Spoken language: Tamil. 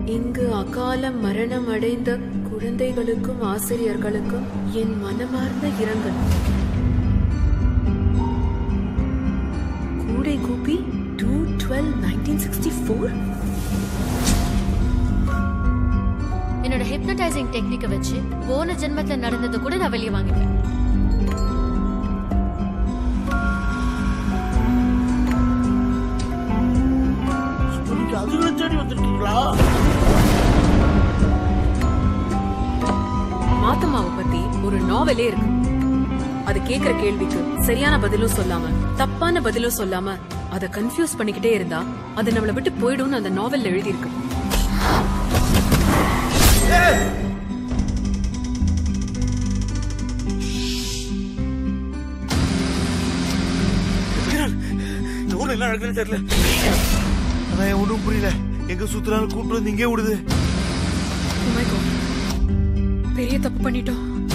இங்கு அகால மரணம் அடைந்த குழந்தைகளுக்கும் ஆசிரியர்களுக்கும் என் மனமார்ந்த இரங்கல் கூடை கூப்பி two twelve nineteen sixty four என்னோட ஹிப்னடைசிங் டெக்னிக்கை வச்சு போன ஜென்மத்துல நடந்ததை கூட நான் வெளியே வாங்கிப்பேன் நீங்க அதுகளை தேடி வந்திருக்கீங்களா மாத்தம்மாவை பத்தி ஒரு நாவலே இருக்கு அது கேக்குற கேள்விக்கு சரியான பதிலும் சொல்லாம தப்பான பதிலும் சொல்லாம அத கன்ஃபியூஸ் பண்ணிக்கிட்டே இருந்தா அது நம்மள விட்டு போயிடும்னு அந்த நாவல்ல எழுதியிருக்கு இந்த ஊர்ல என்ன நடக்குதுன்னு தெரியல அதான் என் ஒன்றும் புரியல எங்க சுத்துறாலும் கூப்பிட்டு வந்து இங்கே விடுது Oh my God. பெரிய தப்பு பண்ணிட்டோம்